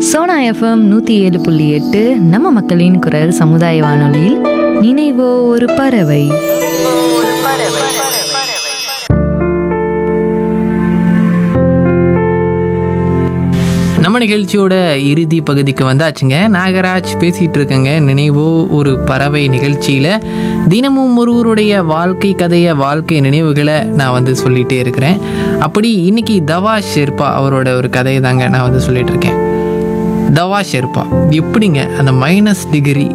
Sona FM நூற்றி ஏழு புள்ளி எட்டு நம்ம மக்களின் குரல் சமுதாய வானொலியில் நினைவோ ஒரு பறவை நம்ம நிகழ்ச்சியோட இறுதி பகுதிக்கு வந்தாச்சுங்க நாகராஜ் பேசிகிட்டு இருக்கேங்க நினைவோ ஒரு பறவை நிகழ்ச்சியில் தினமும் ஒருவருடைய வாழ்க்கை கதையை வாழ்க்கை நினைவுகளை நான் வந்து சொல்லிகிட்டே இருக்கிறேன் அப்படி இன்னைக்கு தவா ஷெர்பா அவரோட ஒரு கதையை தாங்க நான் வந்து சொல்லிட்டு இருக்கேன் தவா ஷெர்பா எப்படிங்க அந்த மைனஸ் டிகிரி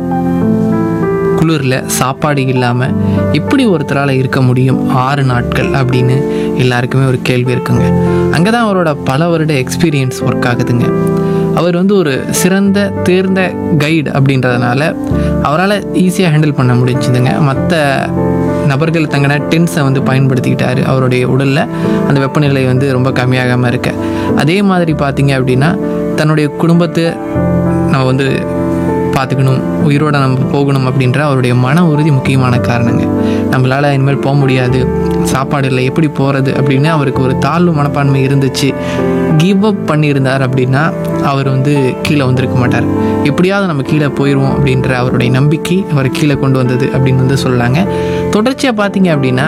குளிரில் சாப்பாடு இல்லாமல் எப்படி ஒருத்தரால் இருக்க முடியும் ஆறு நாட்கள் அப்படின்னு எல்லாருக்குமே ஒரு கேள்வி இருக்குங்க அங்கே தான் அவரோட பல வருட எக்ஸ்பீரியன்ஸ் ஒர்க் ஆகுதுங்க அவர் வந்து ஒரு சிறந்த தேர்ந்த கைடு அப்படின்றதுனால அவரால் ஈஸியாக ஹேண்டில் பண்ண முடிஞ்சுதுங்க மற்ற நபர்கள் தங்கின டென்ஸை வந்து பயன்படுத்திக்கிட்டாரு அவருடைய உடலில் அந்த வெப்பநிலை வந்து ரொம்ப கம்மியாகாமல் இருக்க அதே மாதிரி பார்த்தீங்க அப்படின்னா தன்னுடைய குடும்பத்தை நான் வந்து பார்த்துக்கணும் உயிரோட நம்ம போகணும் அப்படின்ற அவருடைய மன உறுதி முக்கியமான காரணங்க நம்மளால் இனிமேல் போக முடியாது சாப்பாடு இல்லை எப்படி போகிறது அப்படின்னு அவருக்கு ஒரு தாழ்வு மனப்பான்மை இருந்துச்சு கிவ் அப் பண்ணியிருந்தார் அப்படின்னா அவர் வந்து கீழே வந்திருக்க மாட்டார் எப்படியாவது நம்ம கீழே போயிடுவோம் அப்படின்ற அவருடைய நம்பிக்கை அவர் கீழே கொண்டு வந்தது அப்படின்னு வந்து சொல்லலாங்க தொடர்ச்சியாக பார்த்தீங்க அப்படின்னா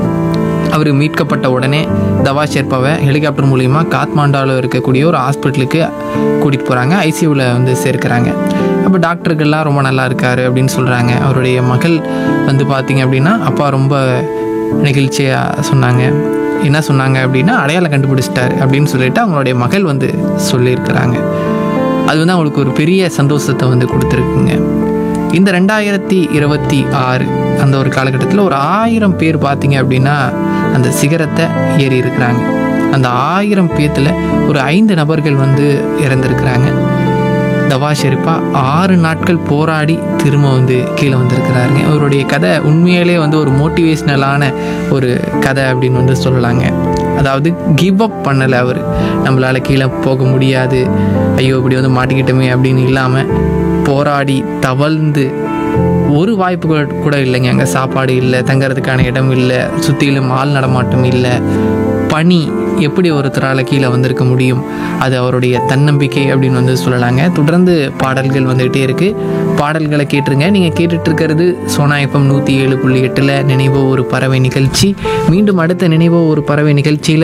அவர் மீட்கப்பட்ட உடனே தவா ஷெர்பாவை ஹெலிகாப்டர் மூலிமா காத்மாண்டாவில் இருக்கக்கூடிய ஒரு ஹாஸ்பிட்டலுக்கு கூட்டிகிட்டு போகிறாங்க ஐசியூவில் வந்து சேர்க்குறாங்க அப்போ டாக்டர்கள்லாம் ரொம்ப நல்லா இருக்காரு அப்படின்னு சொல்கிறாங்க அவருடைய மகள் வந்து பார்த்தீங்க அப்படின்னா அப்பா ரொம்ப நெகிழ்ச்சியாக சொன்னாங்க என்ன சொன்னாங்க அப்படின்னா அடையாளம் கண்டுபிடிச்சிட்டாரு அப்படின்னு சொல்லிட்டு அவங்களுடைய மகள் வந்து சொல்லியிருக்கிறாங்க அது வந்து அவங்களுக்கு ஒரு பெரிய சந்தோஷத்தை வந்து கொடுத்துருக்குங்க இந்த ரெண்டாயிரத்தி இருபத்தி ஆறு அந்த ஒரு காலகட்டத்தில் ஒரு ஆயிரம் பேர் பார்த்தீங்க அப்படின்னா அந்த சிகரத்தை ஏறி இருக்கிறாங்க அந்த ஆயிரம் பேத்தில் ஒரு ஐந்து நபர்கள் வந்து இறந்துருக்கிறாங்க தவா ஷெரிப்பா ஆறு நாட்கள் போராடி திரும்ப வந்து கீழே வந்திருக்கிறாருங்க அவருடைய கதை உண்மையிலே வந்து ஒரு மோட்டிவேஷ்னலான ஒரு கதை அப்படின்னு வந்து சொல்லலாங்க அதாவது கிவ் அப் பண்ணலை அவர் நம்மளால் கீழே போக முடியாது ஐயோ இப்படி வந்து மாட்டிக்கிட்டோமே அப்படின்னு இல்லாமல் போராடி தவழ்ந்து ஒரு வாய்ப்பு கூட- கூட இல்லைங்க அங்கே சாப்பாடு இல்லை தங்கறதுக்கான இடம் இல்லை சுற்றிலும் ஆள் நடமாட்டம் இல்லை பனி எப்படி ஒருத்தரால் கீழே வந்திருக்க முடியும் அது அவருடைய தன்னம்பிக்கை அப்படின்னு வந்து சொல்லலாங்க தொடர்ந்து பாடல்கள் வந்துகிட்டே இருக்குது பாடல்களை கேட்டுருங்க நீங்கள் கேட்டுட்டு இருக்கிறது சோனா எஃப்எம் நூற்றி ஏழு புள்ளி எட்டில் நினைவோ ஒரு பறவை நிகழ்ச்சி மீண்டும் அடுத்த நினைவோ ஒரு பறவை நிகழ்ச்சியில்